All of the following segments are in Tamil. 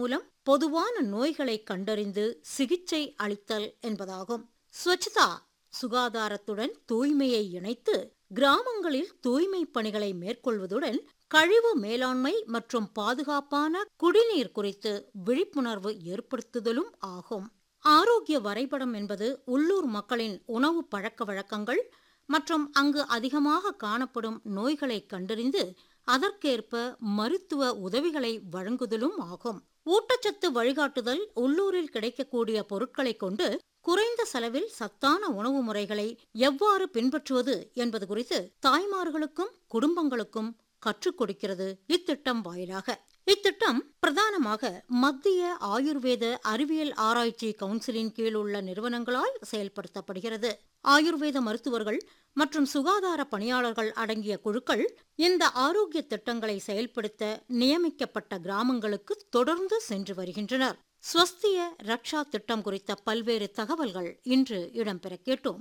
மூலம் பொதுவான நோய்களை கண்டறிந்து சிகிச்சை அளித்தல் என்பதாகும் ஸ்வச்தா சுகாதாரத்துடன் தூய்மையை இணைத்து கிராமங்களில் தூய்மை பணிகளை மேற்கொள்வதுடன் கழிவு மேலாண்மை மற்றும் பாதுகாப்பான குடிநீர் குறித்து விழிப்புணர்வு ஏற்படுத்துதலும் ஆகும் ஆரோக்கிய வரைபடம் என்பது உள்ளூர் மக்களின் உணவு பழக்க வழக்கங்கள் மற்றும் அங்கு அதிகமாக காணப்படும் நோய்களை கண்டறிந்து அதற்கேற்ப மருத்துவ உதவிகளை வழங்குதலும் ஆகும் ஊட்டச்சத்து வழிகாட்டுதல் உள்ளூரில் கிடைக்கக்கூடிய பொருட்களை கொண்டு குறைந்த செலவில் சத்தான உணவு முறைகளை எவ்வாறு பின்பற்றுவது என்பது குறித்து தாய்மார்களுக்கும் குடும்பங்களுக்கும் கற்றுக் கொடுக்கிறது இத்திட்டம் வாயிலாக இத்திட்டம் பிரதானமாக மத்திய ஆயுர்வேத அறிவியல் ஆராய்ச்சி கவுன்சிலின் கீழ் உள்ள நிறுவனங்களால் செயல்படுத்தப்படுகிறது ஆயுர்வேத மருத்துவர்கள் மற்றும் சுகாதார பணியாளர்கள் அடங்கிய குழுக்கள் இந்த ஆரோக்கிய திட்டங்களை செயல்படுத்த நியமிக்கப்பட்ட கிராமங்களுக்கு தொடர்ந்து சென்று வருகின்றனர் ஸ்வஸ்திய ரக்ஷா திட்டம் குறித்த பல்வேறு தகவல்கள் இன்று இடம்பெற கேட்டோம்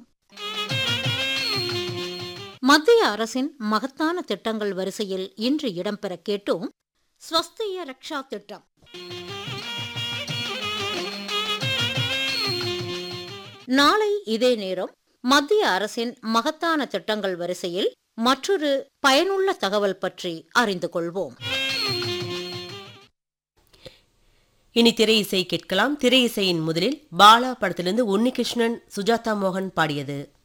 மத்திய அரசின் மகத்தான திட்டங்கள் வரிசையில் இன்று இடம்பெற கேட்டோம் ஸ்வஸ்திய ரக்ஷா திட்டம் நாளை இதே நேரம் மத்திய அரசின் மகத்தான திட்டங்கள் வரிசையில் மற்றொரு பயனுள்ள தகவல் பற்றி அறிந்து கொள்வோம் இனி திரை இசை கேட்கலாம் திரை இசையின் முதலில் பாலா படத்திலிருந்து உன்னிகிருஷ்ணன் சுஜாதா மோகன் பாடியது